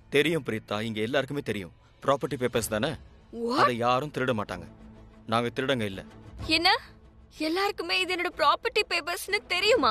தெரியும் பிரீத்தா இங்க எல்லாருக்குமே தெரியும் ப்ராப்பர்ட்டி பேப்பர்ஸ் தானே What? அதை யாரும் திருட மாட்டாங்க நாங்க திருடங்க இல்ல என்ன எல்லாருக்குமே இது என்னோட ப்ராப்பர்ட்டி பேப்பர்ஸ்னு தெரியுமா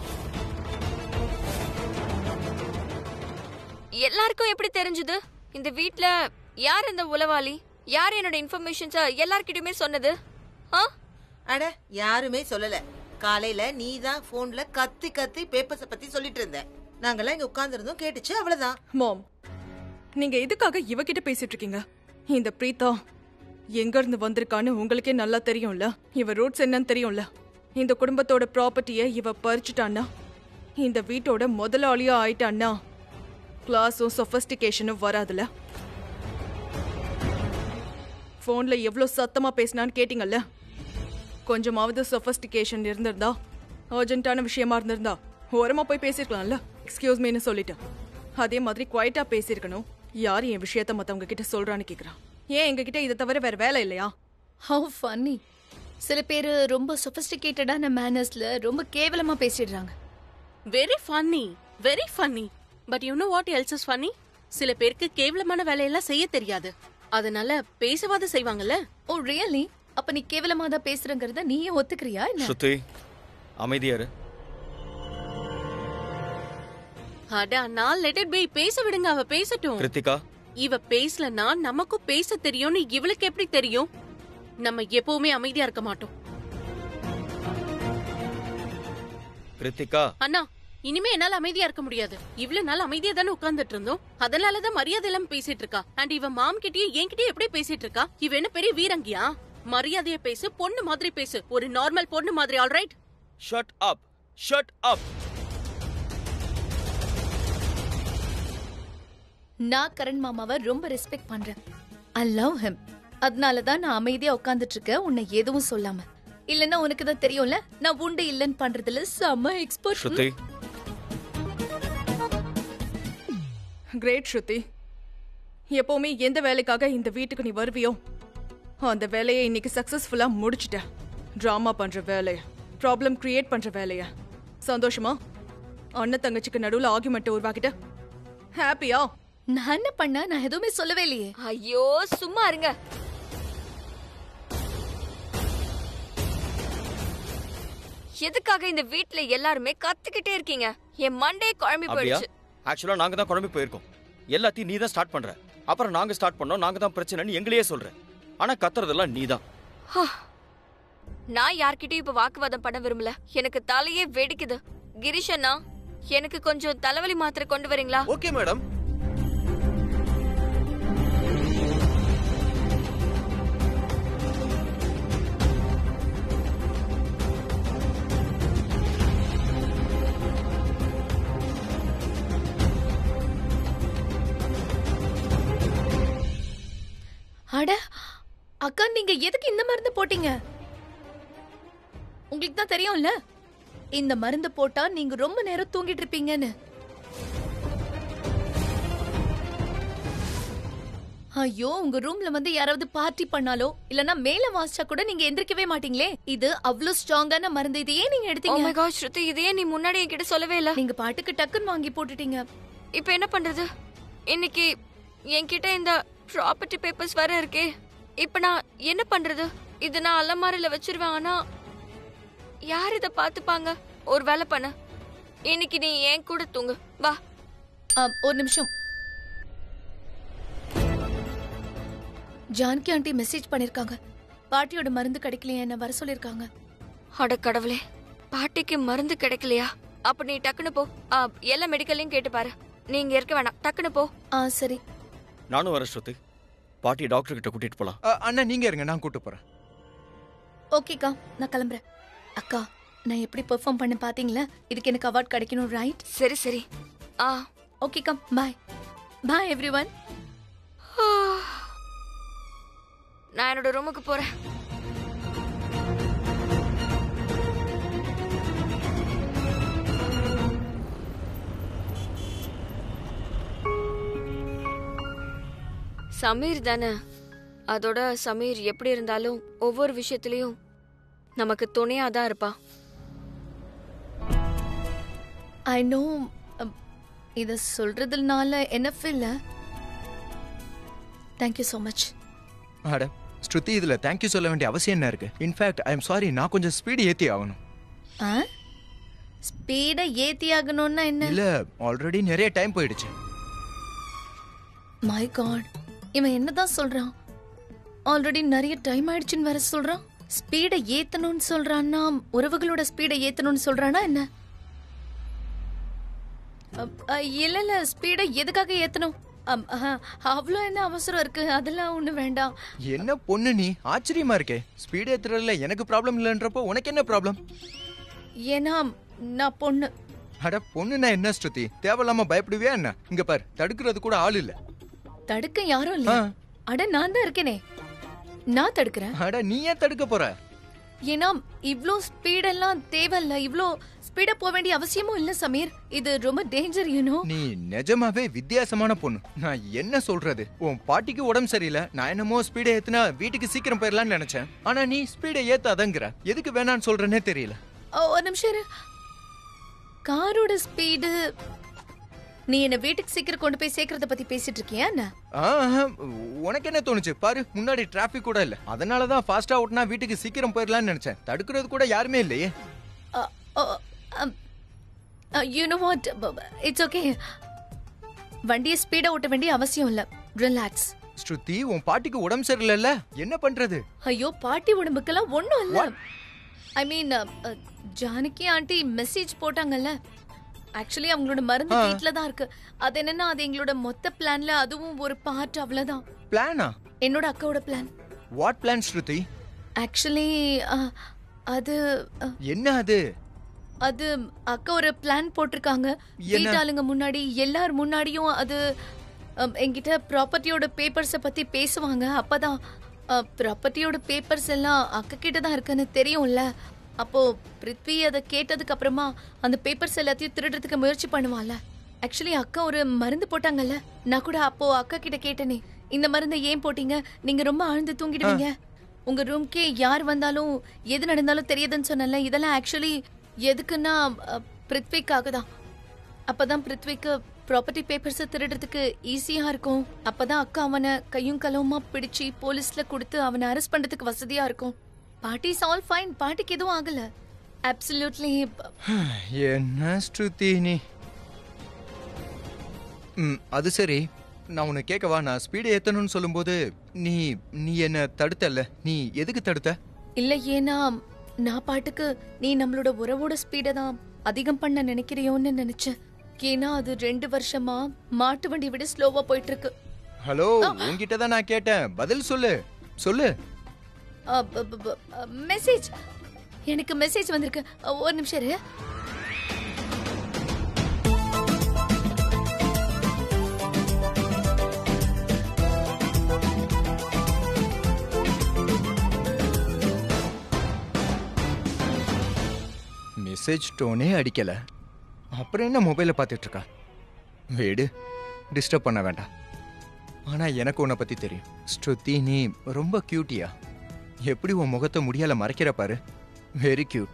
எல்லாருக்கும் எப்படி தெரிஞ்சது இந்த வீட்ல யார் இந்த உளவாளி யார் என்னோட இன்ஃபர்மேஷன்ஸ எல்லார்கிட்டயுமே சொன்னது ஆ அட யாருமே சொல்லல காலையில நீ தான் போன்ல கத்தி கத்தி பேப்பர்ஸ பத்தி சொல்லிட்டு இருந்த நாங்கெல்லாம் இங்க உட்கார்ந்திருந்தோம் கேட்டுச்சு அவ்வளவுதான் மாம் நீங்க எதுக்காக இவகிட்ட பேசிட்டு இருக்கீங்க இந்த பிரீதா எங்க இருந்து வந்திருக்கான்னு உங்களுக்கே நல்லா தெரியும்ல இவ ரூட்ஸ் என்னன்னு தெரியும்ல இந்த குடும்பத்தோட ப்ராப்பர்ட்டியை இவ பறிச்சுட்டான்னா இந்த வீட்டோட முதலாளியா ஆயிட்டான்னா கிளாஸும் சொஃபஸ்டிகேஷனும் வராதுல ஃபோன்ல எவ்வளோ சத்தமா பேசினான்னு கேட்டிங்கல்ல கொஞ்சமாவது சொஃபஸ்டிகேஷன் இருந்திருந்தா அர்ஜென்ட்டான விஷயமா இருந்திருந்தா ஓரமா போய் பேசிருக்கலாம்ல எக்ஸ்கியூஸ் மீன்னு சொல்லிட்டேன் அதே மாதிரி குவைட்டா பேசியிருக்கணும் யார் என் விஷயத்த மத்தவங்க கிட்ட சொல்றான்னு கேக்குறான் ஏன் எங்க கிட்ட இதை தவிர வேற வேலை இல்லையா ஹவு ஃபன்னி சில பேர் ரொம்ப சொஃபிஸ்டிகேட்டடான மேனர்ஸ்ல ரொம்ப கேவலமா பேசிடுறாங்க very funny very funny but you know what else is funny சில பேருக்கு கேவலமான வேலையெல்லாம் செய்ய தெரியாது அதனால பேசவாத செய்வாங்கல்ல ஓ ரியலி அப்ப நீ கேவலமா தான் பேசுறங்கறத நீயே ஒத்துக்கிறியா என்ன ஸ்ருதி அமைதியாரு அடா நான் லெட் இட் பி பேச விடுங்க அவ பேசட்டும் கிருத்திகா இவ பேசலனா நமக்கும் பேச தெரியும்னு இவளுக்கு எப்படி தெரியும் நம்ம எப்பவுமே அமைதியா இருக்க மாட்டோம் கிருத்திகா அண்ணா இனிமே என்னால அமைதியா இருக்க முடியாது இவ்வளவு நாள் அமைதியா தானே உட்கார்ந்துட்டு இருந்தோம் அதனாலதான் மரியாதை இல்லாம பேசிட்டு இருக்கா அண்ட் இவ மாம் கிட்டயும் என்கிட்டயும் எப்படி பேசிட்டு இருக்கா இவ என்ன பெரிய வீரங்கியா மரியாதைய பேசு பொண்ணு மாதிரி பேசு ஒரு நார்மல் பொண்ணு மாதிரி alright shut up shut up நான் கரண் மாமாவை ரொம்ப ரெஸ்பெக்ட் பண்றேன் ஐ லவ் ஹிம் அதனால தான் நான் அமைதியா உட்கார்ந்துட்டு இருக்கேன் உன்னை எதுவும் சொல்லாம இல்லன்னா உனக்கு தான் தெரியும்ல நான் உண்டு இல்லைன்னு பண்றதுல செம்ம எக்ஸ்பர்ட் ஸ்ருதி கிரேட் ஸ்ருதி எப்பவுமே எந்த வேலைக்காக இந்த வீட்டுக்கு நீ வருவியோ அந்த வேலையை இன்னைக்கு சக்சஸ்ஃபுல்லா முடிச்சிட்ட ட்ராமா பண்ற வேலைய ப்ராப்ளம் கிரியேட் பண்ற வேலைய சந்தோஷமா அண்ணன் தங்கச்சிக்கு நடுவுல ஆர்குமெண்ட் உருவாக்கிட்ட ஹாப்பியா நான் என்ன பண்ண நான் எதுவுமே சொல்லவே இல்லையே ஐயோ சும்மா இருங்க எதுக்காக இந்த வீட்ல எல்லாருமே கத்துக்கிட்டே இருக்கீங்க என் மண்டே குழம்பி அப்படியா போயிடுச்சு ஆக்சுவலா நாங்க தான் குழம்பி போயிருக்கோம் எல்லாத்தையும் நீ தான் ஸ்டார்ட் பண்ற அப்புறம் நாங்க ஸ்டார்ட் பண்ணோம் நாங்க தான் பிரச்சனைன்னு எங்களையே சொல்ற ஆனா கத்துறதெல்லாம் நீ தான் நான் யார்கிட்டயும் இப்ப வாக்குவாதம் பண்ண விரும்பல எனக்கு தலையே வெடிக்குது கிரீஷ் அண்ணா எனக்கு கொஞ்சம் தலைவலி மாத்திரை கொண்டு வரீங்களா ஓகே மேடம் அட அக்கா நீங்க எதுக்கு இந்த மருந்து போட்டீங்க உங்களுக்கு தான் தெரியும்ல இந்த மருந்து போட்டா நீங்க ரொம்ப நேரம் தூங்கிட்டு இருப்பீங்கன்னு ஐயோ உங்க ரூம்ல வந்து யாராவது பார்ட்டி பண்ணாலோ இல்லனா மேல வாசிச்சா கூட நீங்க எந்திரிக்கவே மாட்டீங்களே இது அவ்வளவு ஸ்ட்ராங்கான மருந்து இது ஏன் நீங்க ஓ எடுத்தீங்க மை காட் ஸ்ருதி இதையே நீ முன்னாடி என்கிட்ட சொல்லவே இல்ல நீங்க பாட்டுக்கு டக்குன்னு வாங்கி போட்டுட்டீங்க இப்போ என்ன பண்றது இன்னைக்கு என்கிட்ட இந்த ப்ராப்பர்ட்டி பேப்பர்ஸ் வேற இருக்கே இப்போ நான் என்ன பண்றது இது நான் அலமாரில வச்சிருவேன் ஆனா யார் இத பாத்துப்பாங்க ஒரு வேலை பண்ண இன்னைக்கு நீ ஏன் கூட தூங்கு வா ஆ, ஒரு நிமிஷம் ஜானகி ஆண்டி மெசேஜ் பண்ணிருக்காங்க பாட்டியோட மருந்து கிடைக்கலையே என்ன வர சொல்லிருக்காங்க அட கடவுளே பாட்டிக்கு மருந்து கிடைக்கலையா அப்ப நீ டக்குனு போ ஆ, எல்லா மெடிக்கல்லையும் கேட்டு பாரு நீங்க இருக்க வேணாம் டக்குனு போ ஆ சரி நானும் வரேன் ஸ்ருதி பாட்டி டாக்டர் கிட்ட கூட்டிட்டு போலாம் அ, அண்ணா நீங்க இருங்க நான் கூட்டு போறேன் ஓகேக்கா நான் கிளம்புறேன் அக்கா நான் எப்படி பெர்ஃபார்ம் பண்ண பாத்தீங்களா இதுக்கு எனக்கு அவார்ட் கிடைக்கணும் ரைட் சரி சரி ஆ ஓகேக்கா பாய் பாய் எவ்ரி ஒன் நான் என்னோட ரூமுக்கு போறேன் சமீர் தானே அதோட சமீர் எப்படி இருந்தாலும் ஒவ்வொரு விஷயத்துலயும் நமக்கு துணையா தான் இருப்பா ஐ நோ இத சொல்றதுனால என்ன இல்ல தேங்க்யூ ஸோ மச் அட ஸ்ருதி இதுல தேங்க்யூ சொல்ல வேண்டிய அவசியம் என்ன இருக்கு இன்ஃபேக்ட் ஐ எம் சாரி நான் கொஞ்சம் ஸ்பீடு ஏத்தி ஆகணும் ஆ ஸ்பீடை ஏத்தி ஆகணும்னா என்ன இல்ல ஆல்ரெடி நிறைய டைம் போயிடுச்சு மை காட் இவன் என்னதான் சொல்றான் ஆல்ரெடி நிறைய டைம் ஆயிடுச்சுன்னு வேற சொல்றான் ஸ்பீடை ஏத்தணும்னு சொல்றான்னா உறவுகளோட ஸ்பீடை ஏத்தணும்னு சொல்றானா என்ன அப், அ, இல்ல இல்ல ஸ்பீடை எதுக்காக ஏத்தணும் அம், அஹ, அவ்வளோ என்ன அவசரம் இருக்கு அதெல்லாம் ஒண்ணு வேண்டாம் என்ன பொண்ணு நீ ஆச்சரியமா இருக்கே ஸ்பீடு ஏத்துறதுல எனக்கு ப்ராப்ளம் இல்லைன்றப்போ உனக்கு என்ன ப்ராப்ளம் ஏன்னா நான் பொண்ணு அட பொண்ணுனா என்ன ஸ்ருதி தேவையில்லாம பயப்படுவியா என்ன இங்க பாரு தடுக்கிறது கூட ஆள் இல்ல தடுக்க யாரும் இல்ல ஆ. அட நான் தான் இருக்கேனே நான் தடுக்கிறேன் அட நீ ஏன் தடுக்க போற ஏன்னா இவ்ளோ ஸ்பீடெல்லாம் தேவையில்ல இவ்ளோ ஸ்பீடா போக வேண்டிய அவசியமும் இல்ல சமீர் இது ரொம்ப டேஞ்சர் யூனோ நீ நிஜமாவே வித்தியாசமான பொண்ணு நான் என்ன சொல்றது உன் பாட்டிக்கு உடம்பு சரியில்லை நான் என்னமோ ஸ்பீடை ஏத்துனா வீட்டுக்கு சீக்கிரம் போயிடலாம்னு நினைச்சேன் ஆனா நீ ஸ்பீடை ஏத்தாதங்கிற எதுக்கு வேணான்னு சொல்றேனே தெரியல ஒரு நிமிஷம் இரு காரோட ஸ்பீடு நீ என்ன வீட்டுக்கு சீக்கிரம் கொண்டு போய் சேர்க்கறத பத்தி பேசிட்டு இருக்கியா என்ன ஆஹா, உனக்கு என்ன தோணுச்சு பாரு முன்னாடி டிராபிக் கூட இல்ல அதனால தான் ஃபாஸ்டா ஓட்டினா வீட்டுக்கு சீக்கிரம் போயிடலாம்னு நினைச்சேன் தடுக்கிறது கூட யாருமே இல்லையே you know what it's okay வண்டியை ஸ்பீடா ஓட்ட வேண்டிய அவசியம் இல்ல ரிலாக்ஸ் ஸ்ருதி உன் பாட்டிக்கு உடம்பு சரியில்லைல்ல என்ன பண்றது ஐயோ பாட்டி உடம்புக்கெல்லாம் ஒண்ணும் இல்ல I mean Janaki aunty message போட்டாங்கல்ல ஆக்சுவலி அவங்களோட மருந்து ஆ. வீட்ல தான் இருக்கு அது என்னன்னா அது எங்களோட மொத்த பிளான்ல அதுவும் ஒரு பார்ட் அவ்வளவுதான் பிளானா என்னோட அக்காவோட plan what plan Shruti actually அது அ, என்ன அது அது அக்கா ஒரு பிளான் போட்டிருக்காங்க வீட்டாளுங்க முன்னாடி எல்லார் முன்னாடியும் அது அம், என்கிட்ட ப்ராப்பர்ட்டியோட பேப்பர்ஸை பத்தி பேசுவாங்க அப்பதான் ப்ராப்பர்ட்டியோட பேப்பர்ஸ் எல்லாம் அக்கா கிட்ட தான் இருக்குன்னு தெரியும்ல அப்போ பிருத்வி அதை கேட்டதுக்கு அப்புறமா அந்த பேப்பர்ஸ் எல்லாத்தையும் திருடுறதுக்கு முயற்சி பண்ணுவான்ல ஆக்சுவலி அக்கா ஒரு மருந்து போட்டாங்கல்ல நான் கூட அப்போ அக்கா கிட்ட கேட்டேனே இந்த மருந்தை ஏன் போட்டீங்க நீங்க ரொம்ப ஆழ்ந்து தூங்கிடுவீங்க உங்க ரூம்க்கே யார் வந்தாலும் எது நடந்தாலும் தெரியுதுன்னு சொன்னல இதெல்லாம் ஆக்சுவலி எதுக்குன்னா அ, பிருத்விக்காக தான் அப்பதான் பிருத்விக்கு ப்ராப்பர்ட்டி பேப்பர்ஸ் திருடுறதுக்கு ஈஸியா இருக்கும் அப்பதான் அக்கா அவனை கையும் களவுமா பிடிச்சு போலீஸ்ல கொடுத்து அவனை அரெஸ்ட் பண்றதுக்கு வசதியா இருக்கும் பாட்டி இஸ் ஆல் ஃபைன் பாட்டிக்கு எதுவும் ஆகல அப்சல்யூட்லி என்ன ஸ்ருதி நீ ம் அது சரி நான் உன்னை கேட்கவா நான் ஸ்பீடு ஏத்தணும்னு சொல்லும்போது நீ நீ என்ன தடுத்தல்ல நீ எதுக்கு தடுத்த இல்ல ஏன்னா நான் பாட்டுக்கு நீ நம்மளோட உறவோட ஸ்பீடை தான் அதிகம் பண்ண நினைக்கிறியோன்னு நினைச்சேன் ஏன்னா அது ரெண்டு வருஷமா மாட்டு வண்டி விட ஸ்லோவா போயிட்டு இருக்கு ஹலோ உன்கிட்ட தான் நான் கேட்டேன் பதில் சொல்லு சொல்லு மெசேஜ் எனக்கு மெசேஜ் வந்திருக்கு அ, ஒரு நிமிஷம் இரு மெசேஜ் டோனே அடிக்கல அப்புறம் என்ன மொபைலை பார்த்துட்டு இருக்கா வீடு டிஸ்டர்ப் பண்ண வேண்டாம் ஆனா எனக்கு உன்னை பத்தி தெரியும் ஸ்ருதி நீ ரொம்ப கியூட்டியா எப்படி உன் முகத்தை முடியால மறைக்கிற பாரு வெரி கியூட்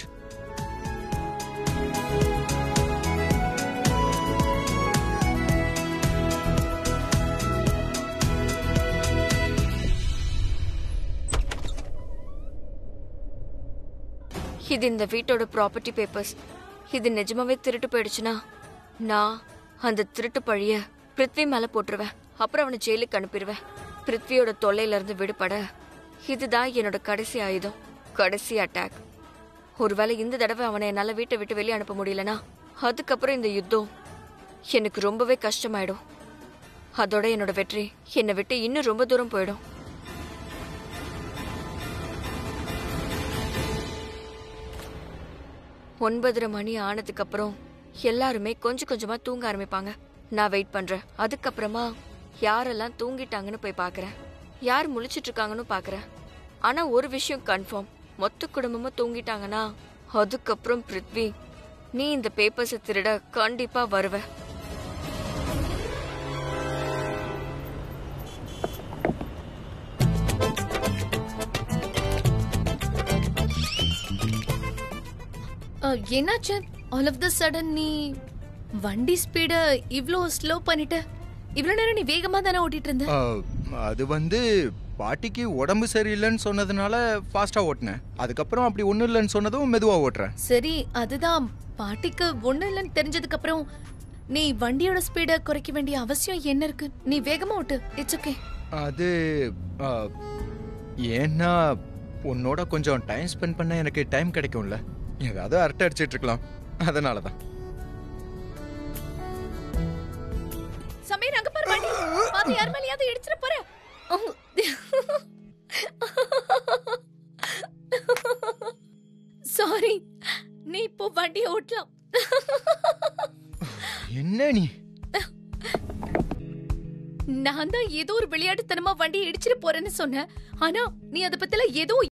இது இந்த வீட்டோட ப்ராப்பர்ட்டி பேப்பர்ஸ் இது நிஜமாவே திருட்டு போயிடுச்சுன்னா நான் அந்த திருட்டு பழிய பிருத்வி மேல போட்டுருவேன் அப்புறம் அவனை ஜெயிலுக்கு அனுப்பிடுவேன் பிருத்வியோட தொல்லையில இருந்து விடுபட இதுதான் என்னோட கடைசி ஆயுதம் கடைசி அட்டாக் ஒருவேளை இந்த தடவை அவனை என்னால வீட்டை விட்டு வெளியே அனுப்ப முடியலனா அதுக்கப்புறம் இந்த யுத்தம் எனக்கு ரொம்பவே கஷ்டமாயிடும் அதோட என்னோட வெற்றி என்னை விட்டு இன்னும் ரொம்ப தூரம் போயிடும் ஒன்பதரை மணி ஆனதுக்கு அப்புறம் எல்லாருமே கொஞ்சம் கொஞ்சமா தூங்க ஆரம்பிப்பாங்க நான் வெயிட் பண்றேன் அதுக்கப்புறமா யாரெல்லாம் தூங்கிட்டாங்கன்னு போய் பார்க்கறேன் யார் முழிச்சிட்டு இருக்காங்கன்னு பார்க்கறேன் ஆனா ஒரு விஷயம் கன்ஃபார்ம் மொத்த குடும்பமும் தூங்கிட்டாங்கன்னா அதுக்கப்புறம் பிருத்வி நீ இந்த பேப்பர்ஸை திருட கண்டிப்பா வருவ அ, என்னாச்சு ஆல் ஆஃப் த சடன் நீ வண்டி ஸ்பீட இவ்ளோ ஸ்லோ பண்ணிட்ட இவ்ளோ நேரம் நீ வேகமா தானே ஓட்டிட்டு இருந்த அது வந்து பாட்டிக்கு உடம்பு சரியில்லைன்னு சொன்னதுனால ஃபாஸ்டா ஓட்டினேன் அதுக்கப்புறம் அப்படி ஒன்றும் இல்லைன்னு சொன்னதும் மெதுவா ஓட்டுறேன் சரி அதுதான் பாட்டிக்கு ஒண்ணு இல்லைன்னு தெரிஞ்சதுக்கு அப்புறம் நீ வண்டியோட ஸ்பீட குறைக்க வேண்டிய அவசியம் என்ன இருக்கு நீ வேகமா ஓட்டு இட்ஸ் ஓகே அது ஆ, ஏன்னா உன்னோட கொஞ்சம் டைம் ஸ்பெண்ட் பண்ண எனக்கு டைம் கிடைக்கும்ல ஏதாவது அரட்டை அடிச்சிட்டு இருக்கலாம் அதனால தான் சமீர் அங்க பாரு வண்டி பாத்து யார் மேலயாவது இடிச்சிட போற சாரி நீ இப்போ வண்டியை ஓட்டலாம் என்ன நீ நான் தான் ஏதோ ஒரு விளையாட்டுத்தனமா வண்டியை இடிச்சிட்டு போறேன்னு சொன்னேன் ஆனா நீ அத பத்தில ஏதோ